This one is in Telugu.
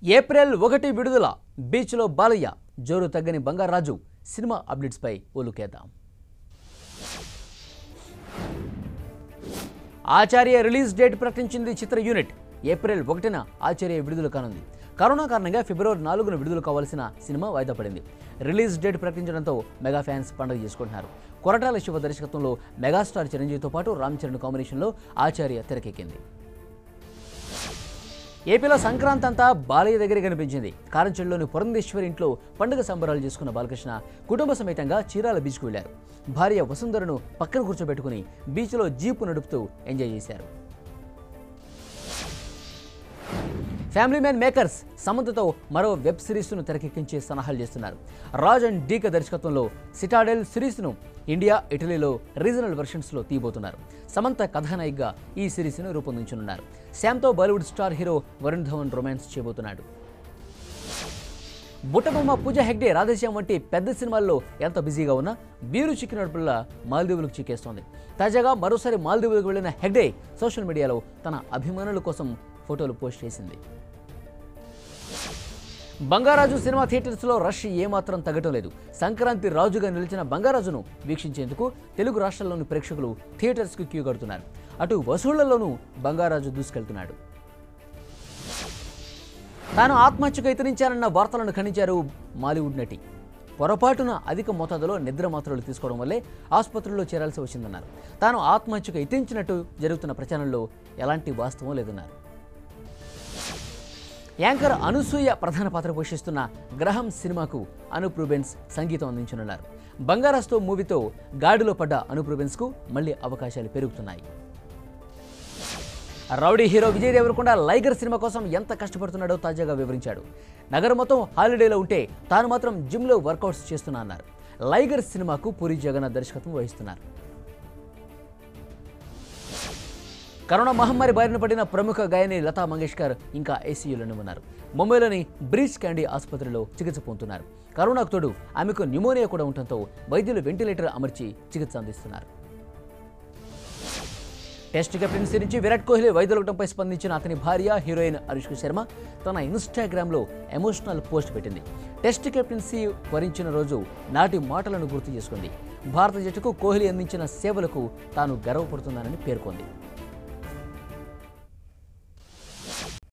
ఏప్రిల్ ఒకటి విడుదల బీచ్లో బాలయ్య జోరు తగ్గని బంగారాజు సినిమా అప్డేట్స్పై ఓలుకేద్దాం ఆచార్య రిలీజ్ డేట్ ప్రకటించింది చిత్ర యూనిట్ ఏప్రిల్ ఒకటిన ఆచార్య విడుదల కానుంది కరోనా కారణంగా ఫిబ్రవరి నాలుగున విడుదల కావాల్సిన సినిమా వాయిదా పడింది రిలీజ్ డేట్ ప్రకటించడంతో మెగా ఫ్యాన్స్ పండుగ చేసుకుంటున్నారు కొరటాల శివ దర్శకత్వంలో మెగాస్టార్ చిరంజీవితో పాటు రామ్ చరణ్ కాంబినేషన్లో ఆచార్య తెరకెక్కింది ఏపీలో సంక్రాంతి అంతా బాలయ్య దగ్గర కనిపించింది కారంచెడులోని పురంధేశ్వరి ఇంట్లో పండుగ సంబరాలు చేసుకున్న బాలకృష్ణ కుటుంబ సమేతంగా చీరాల బీచ్కు వెళ్లారు భార్య వసుంధరను పక్కన కూర్చోబెట్టుకుని బీచ్లో జీపు నడుపుతూ ఎంజాయ్ చేశారు ఫ్యామిలీ మ్యాన్ మేకర్స్ సమంతతో మరో వెబ్ సిరీస్ను తెరకెక్కించే సన్నాహాలు చేస్తున్నారు రాజ్ అండ్ డీక దర్శకత్వంలో సిటాడెల్ సిరీస్ను ఇండియా ఇటలీలో రీజనల్ వెర్షన్స్లో తీయబోతున్నారు సమంత కథానాయికగా ఈ సిరీస్ను రూపొందించనున్నారు శామ్తో Bollywood star hero Varun Dhawan romance చేయబోతున్నాడు బుట్టబొమ్మ పూజ హెగ్డే రాధేశ్యాం వంటి పెద్ద సినిమాల్లో ఎంత బిజీగా ఉన్నా బీరు చిక్కినప్పుడల్లా మాల్దీవులకు చిక్కేస్తోంది తాజాగా మరోసారి మాల్దీవులకు వెళ్లిన హెగ్డే సోషల్ మీడియాలో తన అభిమానుల కోసం ఫోటోలు పోస్ట్ చేసింది బంగారాజు సినిమా థియేటర్స్లో రష్ ఏమాత్రం తగ్గటం లేదు సంక్రాంతి రాజుగా నిలిచిన బంగారాజును వీక్షించేందుకు తెలుగు రాష్ట్రాల్లోని ప్రేక్షకులు థియేటర్స్కి క్యూ కడుతున్నారు అటు వసూళ్లలోనూ బంగారాజు దూసుకెళ్తున్నాడు తాను ఆత్మహత్యకు యత్నించారన్న వార్తలను ఖండించారు మాలీవుడ్ నటి పొరపాటున అధిక మోతాదులో నిద్ర మాత్రలు తీసుకోవడం వల్లే ఆసుపత్రుల్లో చేరాల్సి వచ్చిందన్నారు తాను ఆత్మహత్యకు యత్నించినట్టు జరుగుతున్న ప్రచారంలో ఎలాంటి వాస్తవం లేదన్నారు యాంకర్ అనసూయ ప్రధాన పాత్ర పోషిస్తున్న గ్రహం సినిమాకు అనూప్ రూబెన్స్ సంగీతం అందించనున్నారు బంగారాస్తో మూవీతో గాడిలో పడ్డ అనూప్ రూబెన్స్కు మళ్ళీ అవకాశాలు పెరుగుతున్నాయి rowdy hero Vijay Deverakonda Liger cinema కోసం ఎంత కష్టపడుతున్నాడో తాజాగా వివరించాడు నగరం మొత్తం హాలిడేలో ఉంటే తాను మాత్రం జిమ్లో వర్కౌట్స్ చేస్తున్నా అన్నారు లైగర్ సినిమాకు పూరి జగన్నాథ్ దర్శకత్వం వహిస్తున్నారు కరోనా మహమ్మారి బారిన పడిన ప్రముఖ గాయని లతా మంగేష్కర్ ఇంకా ఐసీయూలోనే ఉన్నారు ముంబైలోని బ్రీచ్ క్యాండీ ఆసుపత్రిలో చికిత్స పొందుతున్నారు కరోనాకు తోడు ఆమెకు న్యూమోనియా కూడా ఉండటంతో వైద్యులు వెంటిలేటర్ అమర్చి చికిత్స అందిస్తున్నారు టెస్ట్ కెప్టెన్సీ నుంచి విరాట్ కోహ్లీ వైదొలగడంపై స్పందించిన అతని భార్య హీరోయిన్ అనుష్క శర్మ తన ఇన్స్టాగ్రామ్లో ఎమోషనల్ పోస్ట్ పెట్టింది టెస్ట్ కెప్టెన్సీ వరించిన రోజు నాటి మాటలను గుర్తు చేసుకుంది భారత జట్టుకు కోహ్లీ అందించిన సేవలకు తాను గర్వపడుతున్నానని పేర్కొంది